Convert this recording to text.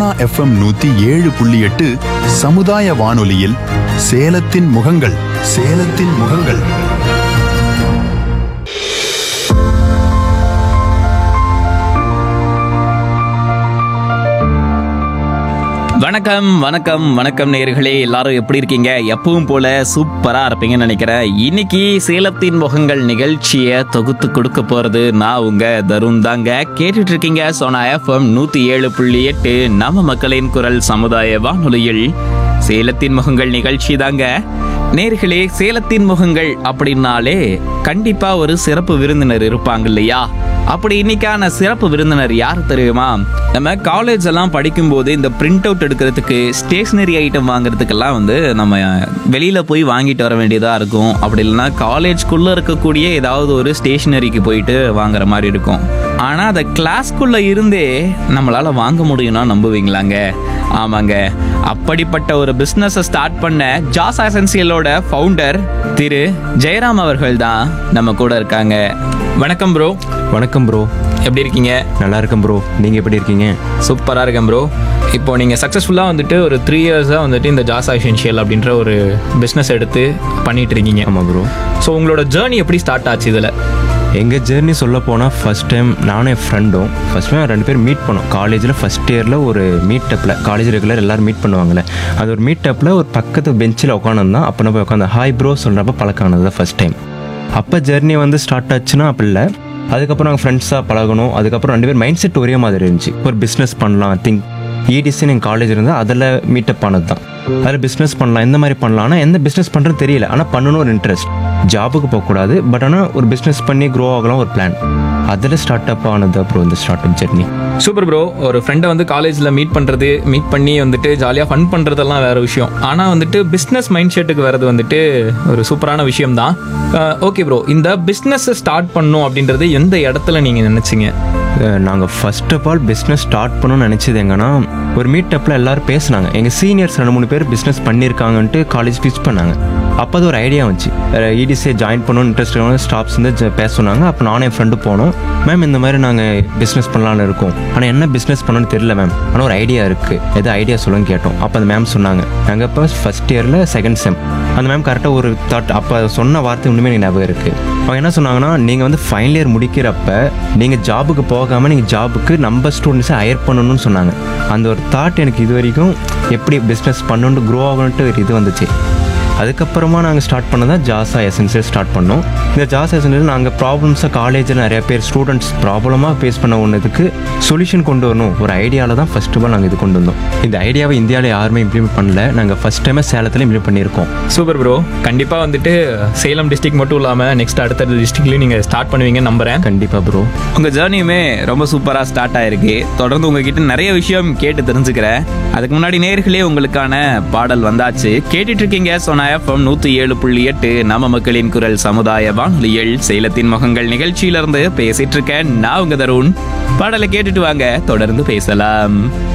Sona FM நூத்தி ஏழு புள்ளி எட்டு சமுதாய வானொலியில் சேலத்தின் முகங்கள் சேலத்தின் முகங்கள் வணக்கம் வணக்கம் வணக்கம் நேயர்களே எல்லாரும் எப்படி இருக்கீங்க எப்பவும் போல சூப்பரா இருப்பீங்கன்னு நினைக்கிறேன் இன்னைக்கு சேலத்தின் முகங்கள் நிகழ்ச்சியை தொகுத்து கொடுக்க போறது நான் உங்க தருண் தாங்க கேட்டுட்டு இருக்கீங்க சோனா எஃப்எம் நூத்தி ஏழு புள்ளி எட்டு நம்ம மக்களின் குரல் சமுதாய வானொலியில் சேலத்தின் முகங்கள் நிகழ்ச்சி தாங்க நேர்களே சேலத்தின் முகங்கள் அப்படின்னாலே கண்டிப்பா ஒரு சிறப்பு விருந்தினர் இருப்பாங்க இல்லையா அப்படி இன்னைக்கான சிறப்பு விருந்தினர் யார் தெரியுமா நம்ம காலேஜ் எல்லாம் படிக்கும்போது இந்த பிரிண்ட் அவுட் எடுக்கிறதுக்கு ஸ்டேஷ்னரி ஐட்டம் வாங்குறதுக்கெல்லாம் வந்து நம்ம வெளியில போய் வாங்கிட்டு வர வேண்டியதா இருக்கும் அப்படி இல்லைன்னா காலேஜ்குள்ள இருக்கக்கூடிய ஏதாவது ஒரு ஸ்டேஷ்னரிக்கு போயிட்டு வாங்குற மாதிரி இருக்கும் ஆனா அதை கிளாஸ்க்குள்ள இருந்தே நம்மளால வாங்க முடியும்னா நம்புவீங்களாங்க ஆமாங்க அப்படிப்பட்ட ஒரு பிஸ்னஸை ஸ்டார்ட் பண்ண ஜாஸ் எசென்சியலோட ஃபவுண்டர் திரு ஜெயராம் அவர்கள் தான் நம்ம கூட இருக்காங்க வணக்கம் ப்ரோ வணக்கம் ப்ரோ எப்படி இருக்கீங்க நல்லா இருக்கேன் ப்ரோ நீங்கள் எப்படி இருக்கீங்க சூப்பராக இருக்கேன் ப்ரோ இப்போ நீங்கள் சக்ஸஸ்ஃபுல்லாக வந்துட்டு ஒரு த்ரீ இயர்ஸாக வந்துட்டு இந்த ஜாஸ் எசென்ஷியல் அப்படின்ற ஒரு பிஸ்னஸ் எடுத்து பண்ணிட்டு இருக்கீங்க ஆமாம் ப்ரோ ஸோ உங்களோட ஜேர்னி எப்படி ஸ்டார்ட் ஆச்சு இதில் எங்கள் ஜேர்னி சொல்ல போனால் ஃபஸ்ட் டைம் நானும் என் ஃப்ரெண்டும் ஃபஸ்ட் டைம் ரெண்டு பேரும் மீட் பண்ணோம் காலேஜில் ஃபஸ்ட் இயரில் ஒரு மீட்டப்பில் காலேஜ் ரெகுலர் எல்லாரும் மீட் பண்ணுவாங்கல்ல அது ஒரு மீட்டப்பில் ஒரு பக்கத்து பெஞ்சில் உட்காந்துருந்தான் அப்போ நான் போய் உட்காந்து ஹாய் ப்ரோ சொல்கிறப்ப பழக்கம் ஆனது தான் ஃபஸ்ட் டைம் அப்போ ஜேர்னி வந்து ஸ்டார்ட் ஆச்சுன்னா அப்படி இல்லை அதுக்கப்புறம் நாங்கள் ஃப்ரெண்ட்ஸாக பழகணும் அதுக்கப்புறம் ரெண்டு பேர் மைண்ட் செட் ஒரே மாதிரி இருந்துச்சு ஒரு பிஸ்னஸ் பண்ணலாம் திங்க் இடிசின்னு எங்கள் காலேஜ் இருந்தால் அதில் மீட்டப் ஆனது தான் அதில் பிஸ்னஸ் பண்ணலாம் எந்த மாதிரி பண்ணலாம் ஆனால் எந்த பிஸ்னஸ் பண்ணுறது தெரியல ஆனால் பண்ணணும் ஒரு இன்ட்ரெஸ்ட் ஜாபுக்கு போகக்கூடாது பட் ஆனால் ஒரு பிஸ்னஸ் பண்ணி க்ரோ ஆகலாம் ஒரு பிளான் அதில் ஸ்டார்ட் அப் ஆனது அப்புறம் இந்த start up journey super bro ஒரு ஃப்ரெண்டை வந்து காலேஜில் மீட் பண்ணுறது மீட் பண்ணி வந்துட்டு ஜாலியாக ஃபன் பண்ணுறதெல்லாம் வேற விஷயம் ஆனால் வந்துட்டு பிஸ்னஸ் மைண்ட் செட்டுக்கு வர்றது வந்துட்டு ஒரு சூப்பரான விஷயம் தான் ஓகே ப்ரோ இந்த பிஸ்னஸை ஸ்டார்ட் பண்ணும் அப்படின்றது எந்த இடத்துல நீங்கள் நினச்சிங்க நாங்கள் first of all business start பண்ணணும்னு நினச்சது எங்கன்னா ஒரு மீட்டப்பில் எல்லாரும் பேசுனாங்க எங்கள் சீனியர்ஸ் ரெண்டு மூணு பேர் பிஸ்னஸ் பண்ணியிருக்காங்கன்ட்டு காலேஜ் ஃபிக்ஸ் பண்ணாங்க அப்போ அது ஒரு ஐடியா வந்துச்சு இடிசியை ஜாயின் பண்ணணும் இன்ட்ரெஸ்ட் ஸ்டாஃப்ஸ் வந்து ஜ- பேச சொன்னாங்க அப்போ நானும் என் ஃப்ரெண்டு போனோம் மேம் இந்த மாதிரி நாங்கள் பிஸ்னஸ் பண்ணலான்னு இருக்கோம் ஆனால் என்ன பிஸ்னஸ் பண்ணணும்னு தெரியல மேம் ஆனால் ஒரு ஐடியா இருக்குது எது ஐடியா சொல்லுன்னு கேட்டோம் அப்போ அந்த மேம் சொன்னாங்க நாங்கள் இப்போ ஃபஸ்ட் இயரில் செகண்ட் செம் அந்த மேம் கரெக்டாக ஒரு தாட் அப்போ சொன்ன வார்த்தை இன்னுமே எனக்கு ஞாபகம் இருக்குது அவங்க என்ன சொன்னாங்கன்னா நீங்கள் வந்து ஃபைனல் இயர் முடிக்கிறப்ப நீங்கள் ஜாபுக்கு போகாமல் நீங்கள் ஜாபுக்கு நம்ம ஸ்டூடெண்ட்ஸை ஹையர் பண்ணணும்னு சொன்னாங்க அந்த ஒரு தாட் எனக்கு இது வரைக்கும் எப்படி பிஸ்னஸ் பண்ணணுன்ட்டு க்ரோ ஆகணுன்ட்டு ஒரு இது வந்துச்சு அதுக்கப்புறமா நாங்கள் ஸ்டார்ட் பண்ணதான் ஜாசா எசென்சியல் ஸ்டார்ட் பண்ணோம் இந்த ஜாசா எசென்சியல் நாங்கள் ப்ராப்ளம்ஸை காலேஜில் நிறைய பேர் ஸ்டூடெண்ட்ஸ் ப்ராப்ளமாக ஃபேஸ் பண்ண ஒன்றுக்கு சொல்யூஷன் கொண்டு வரணும் ஒரு ஐடியாவில் தான் ஃபர்ஸ்ட் ஆஃப் ஆல் நாங்கள் இது கொண்டு வந்தோம் இந்த ஐடியாவை இந்தியாவில் யாருமே இம்ப்ளிமெண்ட் பண்ணல நாங்கள் ஃபஸ்ட் டைமே சேலத்தில் இம்ப்ளிமெண்ட் பண்ணியிருக்கோம் சூப்பர் ப்ரோ கண்டிப்பாக வந்துட்டு சேலம் டிஸ்ட்ரிக்ட் மட்டும் இல்லாமல் நெக்ஸ்ட் அடுத்த டிஸ்ட்ரிக்ட்லையும் நீங்கள் ஸ்டார்ட் பண்ணுவீங்கன்னு நம்புகிறேன் கண்டிப்பாக ப்ரோ உங்கள் ஜேர்னியுமே ரொம்ப சூப்பராக ஸ்டார்ட் ஆயிருக்கு தொடர்ந்து உங்ககிட்ட நிறைய விஷயம் கேட்டு தெரிஞ்சுக்கிறேன் அதுக்கு முன்னாடி நேர்களே உங்களுக்கான பாடல் வந்தாச்சு கேட்டுட்டு இருக்கீங்க சோனா எஃப்எம் நூற்றி ஏழு புள்ளி எட்டு நம்ம மக்களின் குரல் சமுதாய வானொலியில் சேலத்தின் முகங்கள் நிகழ்ச்சியிலிருந்து பேசிட்டு இருக்கேன் நான் உங்க தருண் பாடலை கேட்டுட்டு வாங்க தொடர்ந்து பேசலாம்